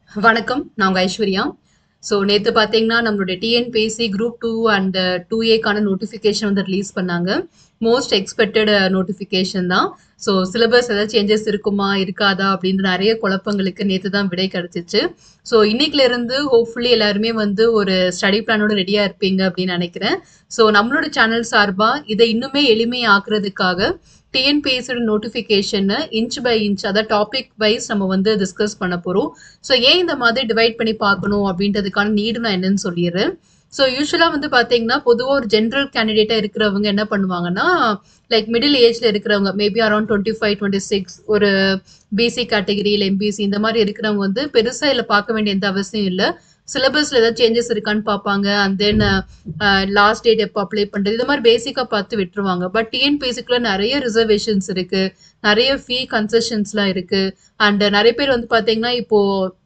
வணக்கம். நான் உங்க ஐஸ்வர்யா. ஸோ நேத்து பார்த்தீங்கன்னா, நம்மளுடைய டிஎன்பிஎஸ்சி குரூப் 2 அண்ட் 2ஏக்கான நோட்டிஃபிகேஷன் வந்து ரிலீஸ் பண்ணாங்க. மோஸ்ட் எக்ஸ்பெக்டட் நோட்டிஃபிகேஷன் தான். ஸோ சிலபஸ் ஏதாவது சேஞ்சஸ் இருக்குமா? இருக்காதா? அப்படின்ற நெறைய குழப்பங்களுக்கு நேத்து தான் விடை கிடைச்சுச்சு. ஸோ இன்னைக்குலருந்து ஹோப்ஃபுல்லி எல்லாருமே வந்து ஒரு ஸ்டடி பிளானோட ரெடியா இருப்பீங்க அப்படின்னு நெனைக்கிறேன். ஸோ நம்மளோட சேனல் சார்பா இத இன்னுமே எளிமையாக்குறதுக்காக டிஎன்பிஎஸ்சியோட நோட்டிஃபிகேஷன இன்ச் பை இன்ச் அதாவது டாபிக் வைஸ் நம்ம வந்து டிஸ்கஸ் பண்ண போறோம். ஸோ ஏன் இந்த மாதிரி டிவைட் பண்ணி பார்க்கணும் அப்படின்றதுக்கான நீடு நான் என்னன்னு சொல்லிர்றேன். ஸோ யூசுவலா வந்து பார்த்தீங்கன்னா, பொதுவா ஒரு ஜெனரல் கேண்டிடேட்டா இருக்கிறவங்க என்ன பண்ணுவாங்கன்னா, லைக் மிடில் ஏஜ்ல இருக்கிறவங்க மேபி அரவுண்ட் 25, 26 ஒரு பிசி கேட்டகரி இல்ல எம்பிசி இந்த மாரி இருக்கிறவங்க வந்து பெருசா இதுல பார்க்க வேண்டிய எந்த அவசியம் இல்ல. சிலபஸ்ல ஏதாவது சேஞ்சஸ் இருக்கான்னு பார்ப்பாங்க. And then uh last date எப்போ அப்ளை பண்றது? இது மாரி பேசிக்கா பார்த்து விட்டுருவாங்க. பட் டிஎன்பிஎஸ்சிக்குள்ள நெறைய ரிசர்வேஷன்ஸ் இருக்கு. நெறைய ஃபீ கன்செஷன்ஸ்லாம் இருக்கு. அண்ட் நெறைய பேர் வந்து பார்த்தீங்கன்னா, இப்போ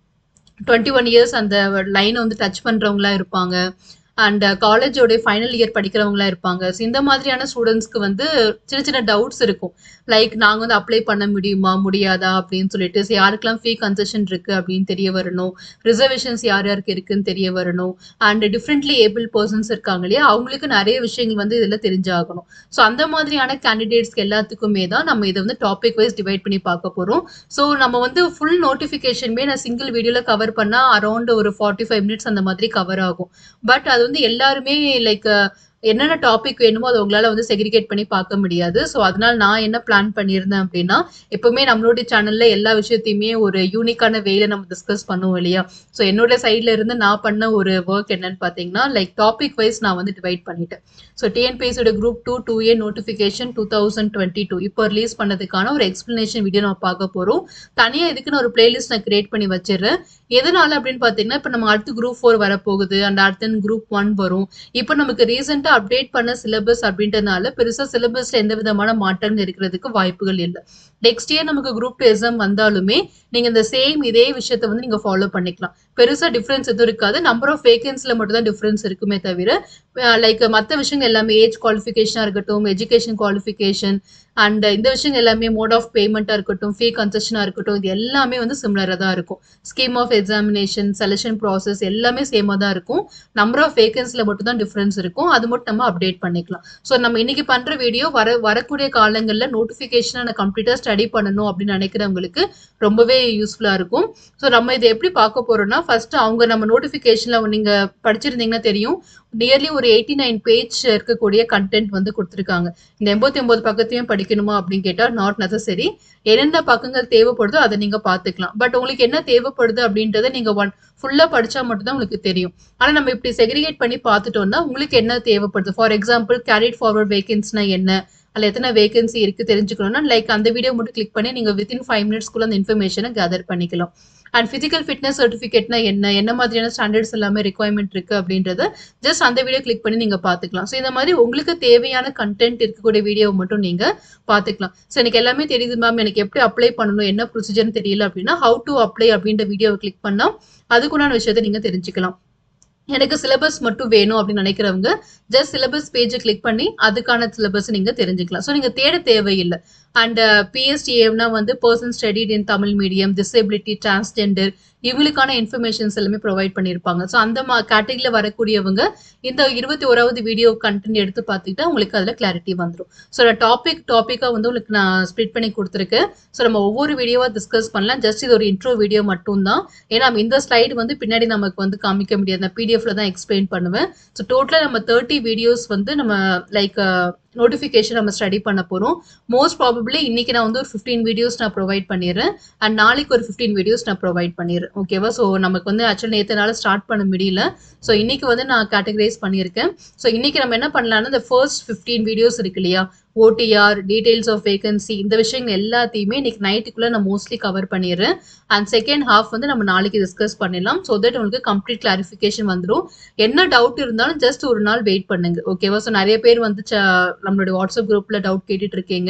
21 இயர்ஸ் அந்த லைன வந்து டச் பண்றவங்களா இருப்பாங்க. அண்ட் காலேஜோட ஃபைனல் இயர் படிக்கிறவங்களா இருப்பாங்க. ஸோ இந்த மாதிரியான ஸ்டூடண்ட்ஸ்க்கு வந்து சின்ன சின்ன டவுட்ஸ் இருக்கும். லைக் நாங்க வந்து அப்ளை பண்ண முடியுமா? முடியாதா? அப்படின்னு சொல்லிட்டு. ஸோ யாருக்கெல்லாம் ஃபீ கன்செஷன் இருக்கு அப்படின்னு தெரிய வரணும். ரிசர்வேஷன்ஸ் யார் யாருக்கு இருக்குன்னு தெரிய வரணும். அண்ட் டிஃபரெண்ட்லி ஏபிள் பெர்சன்ஸ் இருக்காங்க இல்லையா? அவங்களுக்கு நெறைய விஷயங்கள் வந்து இதுல தெரிஞ்சாகணும். ஸோ அந்த மாதிரியான கேண்டிடேட்ஸ்க்கு எல்லாத்துக்குமே தான் நம்ம இத வந்து டாபிக் வைஸ் டிவைட் பண்ணி பார்க்க போறோம். ஸோ நம்ம வந்து ஃபுல் நோட்டிஃபிகேஷனுமே நான் சிங்கிள் வீடியோல கவர் பண்ணா அரவுண்ட் ஒரு 45 மினிட்ஸ் அந்த மாதிரி கவர் ஆகும். பட் அது வந்து எல்லாருமே லைக் என்னென்ன டாபிக் வேணுமோ அத உங்களால வந்து செக்ரிகேட் பண்ணி பார்க்க முடியாது. ஸோ அதனால நான் என்ன பிளான் பண்ணியிருந்தேன் அப்படின்னா, எப்பவுமே நம்மளுடைய சேனல்ல எல்லா விஷயத்தையுமே ஒரு யூனிக்கான வேல நம்ம டிஸ்கஸ் பண்ணுவோம் இல்லையா? ஸோ என்னோட சைட்ல இருந்து நான் பண்ண ஒரு வொர்க் என்னன்னு பார்த்தீங்கன்னா, லைக் டாபிக் வைஸ் நான் வந்து டிவைட் பண்ணிட்டேன். ஸோ டிஎன்பிஎஸ்சியோட குரூப் 2, 2ஏ நோட்டிஃபிகேஷன் 2022 இப்போ ரிலீஸ் பண்ணதுக்கான ஒரு எக்ஸ்ப்ளனேஷன் வீடியோ நம்ம பார்க்க போறோம். தனியா இதுக்குன்னு ஒரு பிளேலிஸ்ட் நான் கிரியேட் பண்ணி வச்சுர்றேன். எதனால அப்படின்னு பார்த்தீங்கன்னா, இப்ப நம்ம அடுத்து குரூப் 4 வரப்போகுது. அண்ட் அடுத்து குரூப் 1 வரும். இப்ப நமக்கு ரீசென்ட்டா அப்டேட் பண்ண சிலபஸ் அப்படின்றதுனால பெருசா சிலபஸ்ல எந்த விதமான மாற்றங்கள் இருக்கிறதுக்கு வாய்ப்புகள் இல்ல. நெக்ஸ்ட் இயர் நமக்கு குரூப் 2 எக்ஸாம் வந்தாலுமே, நீங்க இந்த சேம் இதே விஷயத்த வந்து நீங்க ஃபாலோ பண்ணிக்கலாம். பெருசா டிஃபரன்ஸ் எதுவும் இருக்காது. நம்பர் ஆஃப் வேகன்ஸில மட்டும் தான் டிஃபரன்ஸ் இருக்குமே தவிர, அ லைக் மத்த விஷயங்கள் எல்லாமே ஏஜ் குவாலிஃபிகேஷனா இருக்கட்டும், எஜுகேஷன் குவாலிஃபிகேஷன் அண்ட் இந்த விஷயங்கள் எல்லாமே மோட் ஆஃப் பேமெண்ட்டா இருக்கட்டும், ஃபீ கன்செஷனா இருக்கட்டும், இது எல்லாமே வந்து சிமிலரா தான் இருக்கும். Scheme of examination, selection process எல்லாமே சேமா தான் இருக்கும். நம்பர் ஆஃப் வேகன்ஸில மட்டும் தான் டிஃபரன்ஸ் இருக்கும். அது மட்டும் நம்ம அப்டேட் பண்ணிக்கலாம். ஸோ நம்ம இன்னைக்கு பண்ற வீடியோ வர வரக்கூடிய காலங்கள்ல நோட்டிஃபிகேஷன நான் கம்ப்ளீட்டா ஸ்டடி பண்ணணும் அப்படின்னு நினைக்கிறவங்களுக்கு ரொம்பவே யூஸ்ஃபுல்லா இருக்கும். ஸோ நம்ம இத எப்படி பார்க்க போறோம்னா, ஃபர்ஸ்ட் அவங்க நம்ம நோட்டிஃபிகேஷன்ல நீங்க படிச்சிருந்தீங்கன்னா தெரியும். நியர்லி ஒரு 89 பேஜ் இருக்கக்கூடிய கன்டென்ட் வந்து குடுத்துருக்காங்க. இந்த 89 பக்கத்தையும் படிக்கணுமா அப்படின்னு கேட்டா, நாட் நெசசரி. என்னென்ன பக்கங்கள் தேவைப்படுதோ அத நீங்க பார்த்துக்கலாம். பட் உங்களுக்கு என்ன தேவைப்படுது அப்படின்றத நீங்க ஒன் ஃபுல்லா படிச்சா மட்டும் தான் உங்களுக்கு தெரியும். ஆனா நம்ம இப்படி செக்ரிகேட் பண்ணி பார்த்துட்டோம்னா, உங்களுக்கு என்ன தேவைப்படுது? ஃபார் எக்ஸாம்பிள் கேரிட் ஃபார்வர்ட் வேகன்ஸ்னா என்ன? அதுல எத்தன வேகன்சி இருக்கு தெரிஞ்சுக்கணும்னா, லைக் அந்த வீடியோ மட்டும் கிளிக் பண்ணி நீங்க வித்தின் 5 மினிட்ஸ்க்குள்ள அந்த இன்ஃபர்மேஷன கேதர் பண்ணிக்கலாம். அண்ட் பிசிக்கல் ஃபிட்னஸ் சர்டிஃபிகேட்னா என்ன? என்ன மாதிரியான ஸ்டாண்டர்ட்ஸ் எல்லாமே ரிக்வயர்மென்ட் இருக்கு அப்படின்றத ஜஸ்ட் அந்த வீடியோ கிளிக் பண்ணி நீங்க பார்த்துக்கலாம். ஸோ இந்த மாதிரி உங்களுக்கு தேவையான கன்டென்ட் இருக்கக்கூடிய வீடியோவ மட்டும் நீங்க பார்த்துக்கலாம். ஸோ எனக்கு எல்லாமே தெரியுது மேம். எனக்கு எப்படி அப்ளை பண்ணணும்? என்ன ப்ரொசீஜர்ன்னு தெரியல அப்படின்னா, ஹவ் டூ அப்ளை அப்படின்ற வீடியோவ கிளிக் பண்ணா, அதுக்குண்டான விஷயத்த நீங்க தெரிஞ்சுக்கலாம். எனக்கு சிலபஸ் மட்டும் வேணும் அப்படின்னு நினைக்கிறவங்க, ஜஸ்ட் சிலபஸ் பேஜ கிளிக் பண்ணி அதுக்கான சிலபஸ் நீங்க தெரிஞ்சுக்கலாம். ஸோ நீங்க தேட தேவையில்ல. அண்ட் பிஎஸ்டிஏன்னா வந்து person studied in Tamil medium, disability, transgender இவங்களுக்கான இன்ஃபர்மேஷன்ஸ் எல்லாமே ப்ரொவைட் பண்ணியிருப்பாங்க. ஸோ அந்த மா கேட்டகரியில வரக்கூடியவங்க இந்த 21வது வீடியோ கன்டென்ட் எடுத்து பார்த்துக்கிட்டா உங்களுக்கு அதுல கிளாரிட்டி வந்துரும். ஸோ நான் டாபிக் டாபிக்கா வந்து உங்களுக்கு நான் ஸ்ப்ளிட் பண்ணி குடுத்துருக்கேன். ஸோ நம்ம ஒவ்வொரு வீடியோவா டிஸ்கஸ் பண்ணலாம். ஜஸ்ட் இது ஒரு இன்ட்ரோ வீடியோ மட்டும் தான். ஏன்னா இந்த ஸ்லைடு வந்து பின்னாடி நமக்கு வந்து காமிக்க முடியாது. நான் பிடிஎஃப்ல தான் எக்ஸ்பிளைன் பண்ணுவேன். ஸோ டோட்டலா நம்ம 30 வீடியோஸ் வந்து நம்ம லைக் நோட்டிஃபிகேஷன் நம்ம ஸ்டடி பண்ண போறோம். மோஸ்ட் ப்ராபபிலி இன்னைக்கு நான் வந்து ஒரு 15 வீடியோஸ் நான் ப்ரொவைட் பண்ணிர்றேன். அண்ட் நாளைக்கு ஒரு 15 வீடியோஸ் நான் ப்ரொவைட் பண்ணிர்றேன். ஓகேவா? ஸோ நமக்கு வந்து ஆக்சுவலா நேத்து என்னால ஸ்டார்ட் பண்ண முடியல. ஸோ இன்னைக்கு வந்து நான் கேட்டகரைஸ் பண்ணியிருக்கேன். ஸோ இன்னைக்கு நம்ம என்ன பண்ணலாம்னா, இந்த ஃபர்ஸ்ட் 15 வீடியோஸ் இருக்கு இல்லையா? ஓடிஆர், டீடெயில்ஸ் ஆஃப் வேகன்சி இந்த விஷயங்கள் எல்லாத்தையுமே இன்னைக்கு நைட்டுக்குள்ள நான் மோஸ்ட்லி கவர் பண்ணிர்றேன். அண்ட் செகண்ட் ஹால்ஃப் வந்து நம்ம நாளைக்கு டிஸ்கஸ் பண்ணிடலாம். ஸோ தட் உங்களுக்கு கம்ப்ளீட் கிளாரிஃபிகேஷன் வந்துரும். என்ன டவுட் இருந்தாலும் ஜஸ்ட் ஒரு நாள் வெயிட் பண்ணுங்க. ஓகேவா? ஸோ நெறைய பேர் வந்து ச நம்மளுடைய வாட்ஸ்அப் குரூப்ல டவுட் கேட்டுட்டு இருக்கீங்க.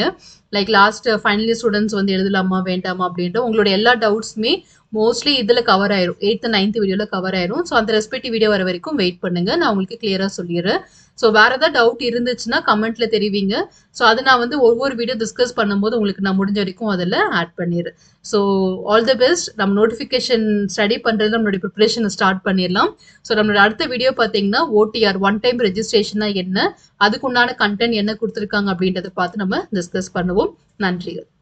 Like last final year students வந்து எழுதலாமா வேண்டாமா அப்படின்ட்டு உங்களோட எல்லா டவுட்ஸுமே மோஸ்ட்லி இதில் கவர் ஆயிரும் எயித்து நைன்த் வீடியோவில் கவர் ஆயிரும் ஸோ அந்த ரெஸ்பெக்டிவ் வீடியோ வர வரைக்கும் வெயிட் பண்ணுங்க நான் உங்களுக்கு கிளியராக சொல்லிடுறேன் ஸோ வேற ஏதாவது டவுட் இருந்துச்சுன்னா கமெண்ட்ல தெரிவிங்க ஸோ அதை நான் வந்து ஒவ்வொரு வீடியோ டிஸ்கஸ் பண்ணும்போது உங்களுக்கு நான் முடிஞ்ச வரைக்கும் அதில் ஆட் பண்ணிடுறேன் ஸோ ஆல் தி பெஸ்ட் நம்ம நோட்டிஃபிகேஷன் ஸ்டடி பண்ணுறது நம்மளுடைய ப்ரிப்பரேஷனை ஸ்டார்ட் பண்ணிடலாம் ஸோ நம்மளோட அடுத்த வீடியோ பார்த்தீங்கன்னா ஓடிஆர் ஒன் டைம் ரெஜிஸ்ட்ரேஷனா என்ன அதுக்கு உண்டான கண்டென்ட் என்ன கொடுத்துருக்காங்க அப்படின்றத பார்த்து நம்ம டிஸ்கஸ் பண்ணுவோம் நன்றிகள்